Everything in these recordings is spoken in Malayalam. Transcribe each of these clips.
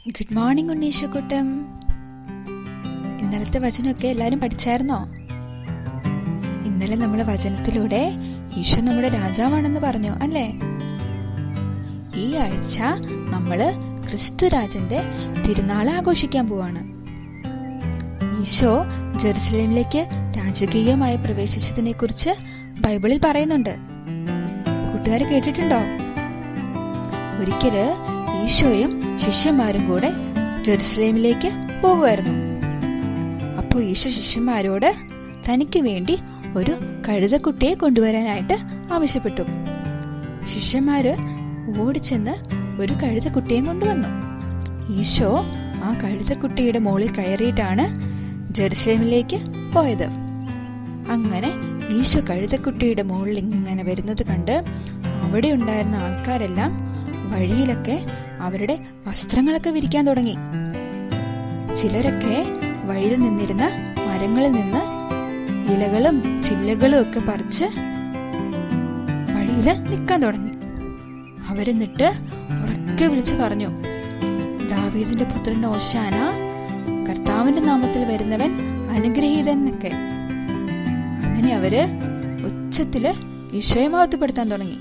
ഗുഡ് മോർണിംഗ് ഉണ്ണീഷക്കുട്ടം ഇന്നലത്തെ വചനമൊക്കെ എല്ലാരും പഠിച്ചായിരുന്നോ ഇന്നലെ നമ്മള് വചനത്തിലൂടെ ഈശോ നമ്മുടെ രാജാവാണെന്ന് പറഞ്ഞു അല്ലേ ഈ ആഴ്ച നമ്മള് ക്രിസ്തുരാജന്റെ തിരുനാൾ ആഘോഷിക്കാൻ പോവാണ് ഈശോ ജെറുസലേമിലേക്ക് രാജകീയമായി പ്രവേശിച്ചതിനെ കുറിച്ച് ബൈബിളിൽ പറയുന്നുണ്ട് കൂട്ടുകാർ കേട്ടിട്ടുണ്ടോ ഒരിക്കല് ഈശോയും ശിഷ്യന്മാരും കൂടെ ജെറുസലേമിലേക്ക് പോകുമായിരുന്നു അപ്പോൾ ഈശോ ശിഷ്യന്മാരോട് തനിക്ക് വേണ്ടി ഒരു കഴുതക്കുട്ടിയെ കൊണ്ടുവരാനായിട്ട് ആവശ്യപ്പെട്ടു ശിഷ്യന്മാര് ഓടിച്ചെന്ന് ഒരു കഴുതക്കുട്ടിയെ കൊണ്ടുവന്നു ഈശോ ആ കഴുതക്കുട്ടിയുടെ മുകളിൽ കയറിയിട്ടാണ് ജെറുസലേമിലേക്ക് പോയത് അങ്ങനെ ഈശോ കഴുതക്കുട്ടിയുടെ മുകളിൽ ഇങ്ങനെ വരുന്നത് കണ്ട് അവിടെ ഉണ്ടായിരുന്ന ആൾക്കാരെല്ലാം വഴിയിലൊക്കെ അവരുടെ വസ്ത്രങ്ങളൊക്കെ വിരിക്കാൻ തുടങ്ങി ചിലരൊക്കെ വഴിയിൽ നിന്നിരുന്ന മരങ്ങളിൽ നിന്ന് ഇലകളും ചില്ലകളും ഒക്കെ പറിച്ച് വഴിയില് നിൽക്കാൻ തുടങ്ങി അവരെന്നിട്ട് ഉറക്കെ വിളിച്ചു പറഞ്ഞു ദാവീദിന്റെ പുത്രൻ ഓശാന കർത്താവിന്റെ നാമത്തിൽ വരുന്നവൻ അനുഗ്രഹീതൻ എന്നൊക്കെ അങ്ങനെ അവര് ഉച്ചത്തില് ഈശോയെ മഹത്വപ്പെടുത്താൻ തുടങ്ങി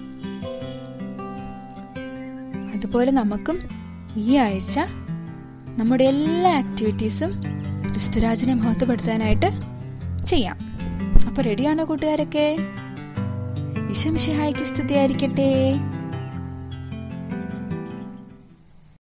അതുപോലെ നമുക്കും ഈ ആഴ്ച നമ്മുടെ എല്ലാ ആക്ടിവിറ്റീസും ക്രിസ്തുരാജനെ മഹത്വപ്പെടുത്താനായിട്ട് ചെയ്യാം അപ്പൊ റെഡിയാണോ കൂട്ടുകാരൊക്കെ ഈശോ മിശിഹായ്ക്ക് സ്തുതിയായിരിക്കട്ടെ